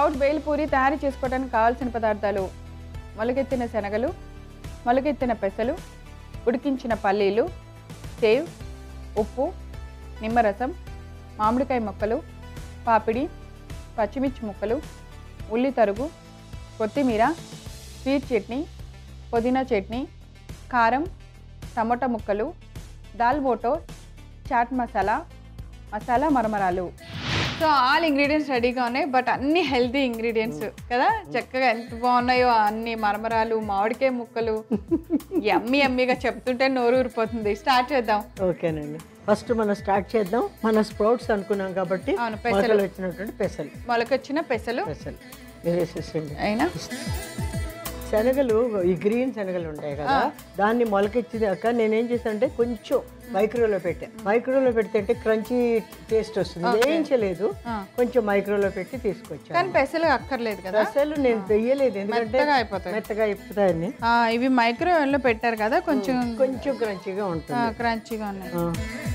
Sprout bale puri తయారు చేసుకోవడానికి కావాల్సిన పదార్థాలు మొలకెత్తిన శనగలు మొలకెత్తిన పెసలు ఉడికించిన పల్లీలు సేవ్ ఉప్పు నిమ్మరసం మామిడికాయ ముక్కలు పాపిడి పచ్చిమిర్చి ముక్కలు ఉల్లి తరుగు కొత్తిమీర స్వీట్ చట్నీ పుదీనా చట్నీ కారం టమోటా ముక్కలు దాల్ బోటో చాట్ మసాలా మసాలా మరమరాలు సో ఆల్ ఇంగ్రీడియంట్స్ రెడీగా ఉన్నాయి బట్ అన్ని హెల్తీ ఇంగ్రీడియంట్స్ కదా చక్కగా ఎంత బాగున్నాయో అన్ని మరమరాలు మామిడికాయ ముక్కలు ఎమ్మి ఎమ్మిగా చెప్తుంటే నోరు ఊరిపోతుంది స్టార్ట్ చేద్దాం ఓకేనండి ఫస్ట్ మనం స్టార్ట్ చేద్దాం మన స్ప్రౌట్స్ అనుకున్నాం కాబట్టి అవును, పెసలు. మొలకలు వచ్చినటువంటి పెసలు మొలకొచ్చిన పెసలు పెసలు మీరు వేసేసేయండి అయినా శనగలు ఈ గ్రీన్ శనగలు ఉంటాయి కదా దాన్ని మొలకెచ్చిదాక నేనేం చేశాను అంటే కొంచెం మైక్రోలో పెట్టా మైక్రోలో పెడితే అంటే క్రంచీ టేస్ట్ వస్తుంది వేయించలేదు ఆ. కొంచెం మైక్రోలో పెట్టి తీసుకొచ్చాను కానీ పెసలు అక్కర్లేదు కదా అసలు నేను వెయ్యలేదు ఎందుకంటే మెత్తగా అయిపోతాయి మెత్తగా అయిపోతాయని ఆ, ఇవి మైక్రోవేవ్ లో పెట్టారు కదా కొంచెం కొంచెం క్రంచీగా ఉంటుంది క్రంచీగా ఉన్నాయి ఆ.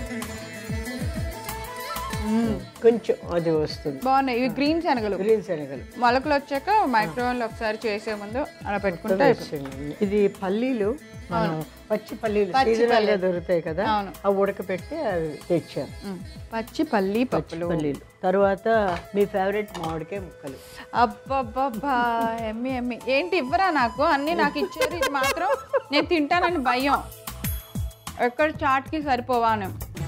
కొంచెం అది వస్తుంది బాగున్నాయి ఇవి గ్రీన్ శనగలు గ్రీన్ శనగలు మొలకలు వచ్చాక మైక్రోవేవ్ లో ఒకసారి చేసే ముందు అలా పెట్టుకుంటే అయిపోతుంది. ఇది పల్లీలు మనం పచ్చి పల్లీలు సీజనల్ గా దొరుకుతాయి కదా అవును. అవి ఉడకపెట్టి అవి తెచ్చాను ఉమ్. పచ్చి పల్లి పప్పులు పల్లీలు తర్వాత మీ ఫేవరెట్ మామిడికాయ ముక్కలు అబ్బబ్బబ్బా ఎమ్మి ఎమ్మి ఏంటి ఇవ్వరా నాకు అన్ని నాకు ఇచ్చారు ఇది మాత్రం నేను తింటానని భయం ఎక్కడ చాట్కి సరిపోవాను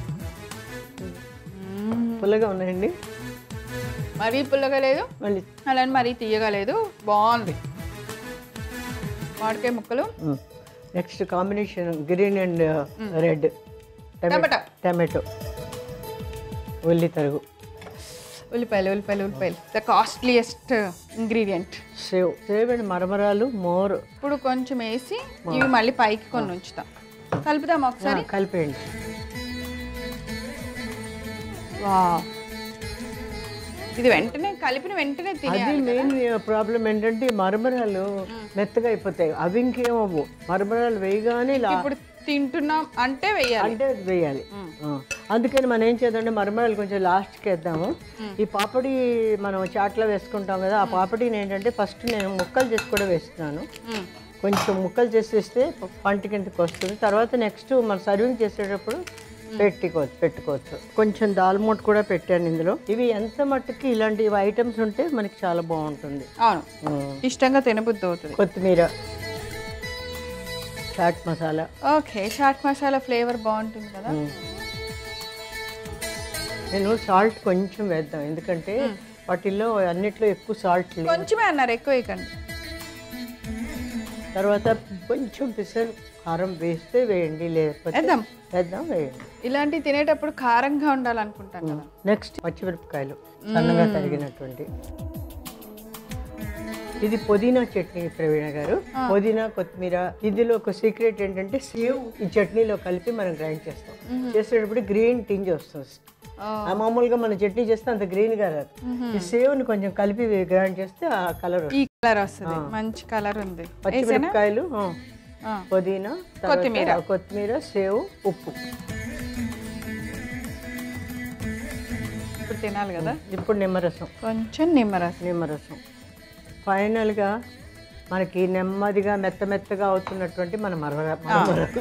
పుల్లగా ఉన్నాయండి మరీ పుల్లగా లేదు మళ్ళీ అలానే మరీ తీయగా లేదు బాగుంది మామిడికాయ ముక్కలు next combination green and red tomato tomato ఉల్లి తరుగు ఉల్లిపాయలు ఉల్లిపాయలు ఉల్లిపాయలు the costliest ingredient sev sev and మరమరాలు మోర్ ఇప్పుడు కొంచెం వేసి ఇవి మళ్ళీ పైకి కొన్ని ఉంచుతాం కలుపుదాం ఒకసారి కలిపేయండి వావ్. ఇది వెంటనే కలిపిన వెంటనే అది తినేయాలి మెయిన్ ప్రాబ్లం ఏంటంటే ఈ మరమరాలు మెత్తగా అయిపోతాయి అవి ఇంకేమవు మరమరాలు వేయగానే ఇలా ఇప్పుడు తింటున్నాం అంటే వెయ్యాలి అంటే అది వేయాలి ఆ. అందుకని మనం ఏం చేద్దామంటే మరమరాలు కొంచెం లాస్ట్కి వేద్దాము ఈ పాపడి మనం చాట్లో వేసుకుంటాం కదా ఆ పాపడిని ఏంటంటే ఫస్ట్ నేను ముక్కలు చేసి కూడా వేస్తున్నాను మ్మ్. కొంచెం ముక్కలు చేసేస్తే పంట కిందకి వస్తుంది తర్వాత నెక్స్ట్ మనం సర్వింగ్ చేసేటప్పుడు పెట్టుకోవచ్చు పెట్టుకోవచ్చు కొంచెం దాల్మోట్ కూడా పెట్టాను ఇందులో ఇవి ఎంత మట్టుకి ఇలాంటి ఐటమ్స్ ఉంటే మనకి చాలా బాగుంటుంది అవును ఉమ్. ఇష్టంగా తినబుద్ధి అవుతుంది కొత్తిమీర చాట్ మసాలా ఓకే చాట్ మసాలా ఫ్లేవర్ బాగుంటుంది కదా ఉమ్. నేను సాల్ట్ కొంచెం వేద్దాం ఎందుకంటే వాటిల్లో అన్నిట్లో ఎక్కువ సాల్ట్ లేదు కొంచెమే అన్నారు ఎక్కువ వేయకండి తర్వాత కొంచెం పిసర్ కారం వేస్తే వేయండి లేకపోతే వేద్దాం వేద్దాం వేయండి ఇలాంటివి తినేటప్పుడు కారంగా ఉండాలనుకుంటాం కదా నెక్స్ట్ పచ్చిమిరపకాయలు సన్నగా తరిగినటువంటి ఇది పుదీనా చట్నీ ప్రవీణ గారు పుదీనా కొత్తిమీర ఇందులో ఒక సీక్రెట్ ఏంటంటే సేవ్ ఈ చట్నీలో కలిపి మనం గ్రైండ్ చేస్తాం చేసేటప్పుడు గ్రీన్ టింజ్ వస్తుంది ఆ, ఆ మామూలుగా మనం చట్నీ చేస్తే అంత గ్రీన్ గా రాదు ఈ సేవ్ని కొంచెం కలిపి గ్రైండ్ చేస్తే ఆ కలర్ ఈ కలర్ వస్తుంది మంచి కలర్ ఉంది పచ్చిమిరపకాయలు ఆ, ఆ, పుదీనా తర్వాత కొత్తిమీర. కొత్తిమీర సేవ్ ఉప్పు ఇప్పుడు తినాలి కదా ఇప్పుడు నిమ్మరసం కొంచెం నిమ్మరసం నిమ్మరసం ఫైనల్గా మనకి నెమ్మదిగా మెత్త మెత్తగా అవుతున్నటువంటి మన మరమర మరమరాలు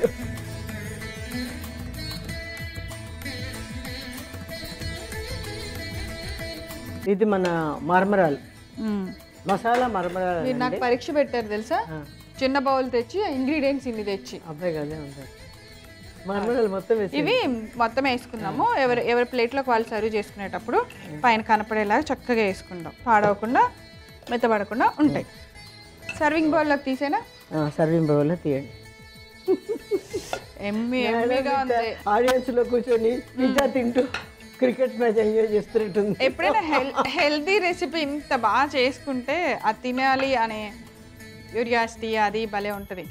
ఇది మన మరమరాలు మ్మ్. మసాలా మరమరాలు మీరు నాకు పరీక్ష పెట్టారు తెలుసా ఆ. చిన్న బౌల్ తెచ్చి ఇంగ్రీడియంట్స్ ఇన్ని తెచ్చి అబ్బాయి కదే ఉంటారు మరమరాలు మొత్తం వేసి ఇవి మొత్తం వేసుకుందాము ఎవరి ఎవరి ప్లేట్లోకి వాళ్ళు సర్వ్ చేసుకునేటప్పుడు పైన కనపడేలాగా చక్కగా వేసుకుందాం పాడవకుండా మెత్తపడకుండా ఉంటాయి సర్వింగ్ బౌల్లోకి తీసేనా సర్వింగ్ బౌల్లో తీయండి ఎమ్మి ఎమ్మిగా ఉంది ఆడియన్స్ లో కూర్చొని పిజ్జా తింటూ క్రికెట్ మ్యాచ్ ఎంజాయ్ చేస్తున్నట్టుంది ఎప్పుడైనా హెల్ హెల్తీ రెసిపీ ఇంత బాగా చేసుకుంటే అది తినాలి అనే క్యూరియాసిటీ అది భలే ఉంటుంది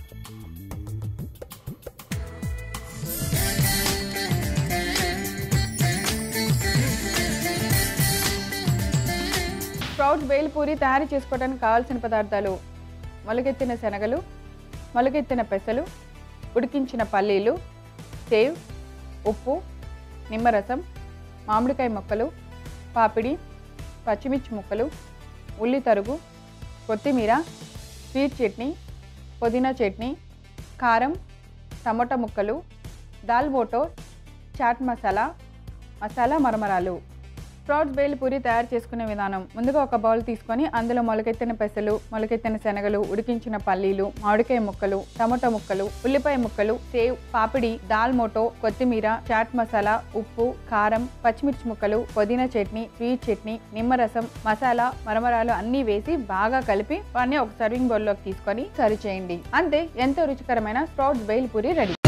స్ప్రౌట్ బేల్ పూరి తయారు చేసుకోవడానికి కావాల్సిన పదార్థాలు మొలకెత్తిన శనగలు మొలకెత్తిన పెసలు ఉడికించిన పల్లీలు సేవ్ ఉప్పు నిమ్మరసం మామిడికాయ ముక్కలు పాపిడి పచ్చిమిర్చి ముక్కలు ఉల్లి తరుగు కొత్తిమీర స్వీట్ చట్నీ పుదీనా చట్నీ కారం టమోటా ముక్కలు దాల్ బోటో చాట్ మసాలా మసాలా మరమరాలు స్ప్రౌట్స్ బేల్ పూరి తయారు చేసుకునే విధానం ముందుగా ఒక బౌల్ తీసుకొని అందులో మొలకెత్తిన పెసలు మొలకెత్తిన శనగలు ఉడికించిన పల్లీలు మామిడికాయ ముక్కలు టమోటా ముక్కలు ఉల్లిపాయ ముక్కలు సేవ్ పాపిడి దాల్ మోటో కొత్తిమీర చాట్ మసాలా ఉప్పు కారం పచ్చిమిర్చి ముక్కలు పుదీనా చట్నీ స్వీట్ చట్నీ నిమ్మరసం మసాలా మరమరాలు అన్నీ వేసి బాగా కలిపి వాటిని ఒక సర్వింగ్ బౌల్లోకి తీసుకొని సర్వ్ చేయండి అంతే ఎంతో రుచికరమైన స్ప్రౌట్స్ బేల్ పూరి రెడీ